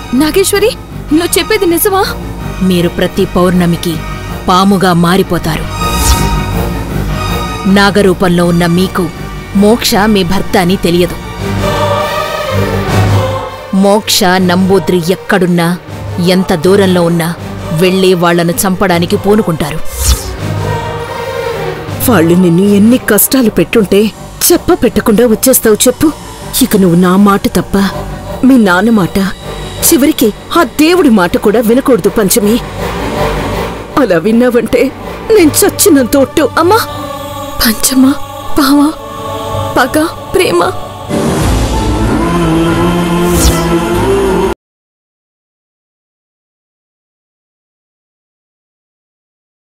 నాగేశ్వరి నువ్వు చెప్పేది నిజమా మీరు ప్రతి పౌర్ణమికి పాముగా మారిపోతారు నాగరూపంలో ఉన్న మీకు మోక్ష మీ భర్త అని తెలియదు మోక్ష నంబూద్రి ఎక్కడున్నా ఎంత దూరంలో ఉన్నా వెళ్ళి వాళ్లను చంపడానికి పూనుకుంటారు వాళ్ళు నిన్ను ఎన్ని కష్టాలు పెట్టుంటే చెప్ప పెట్టకుండా వచ్చేస్తావు చెప్పు ఇక నువ్వు నా మాట తప్ప మీ నాన్న మాట చివరికి ఆ దేవుడి మాట కూడా వినకూడదు పంచమి అలా విన్నావంటే నేను చచ్చినంత ఒట్టు అమ్మా పంచమ్మ బావ పగ ప్రేమ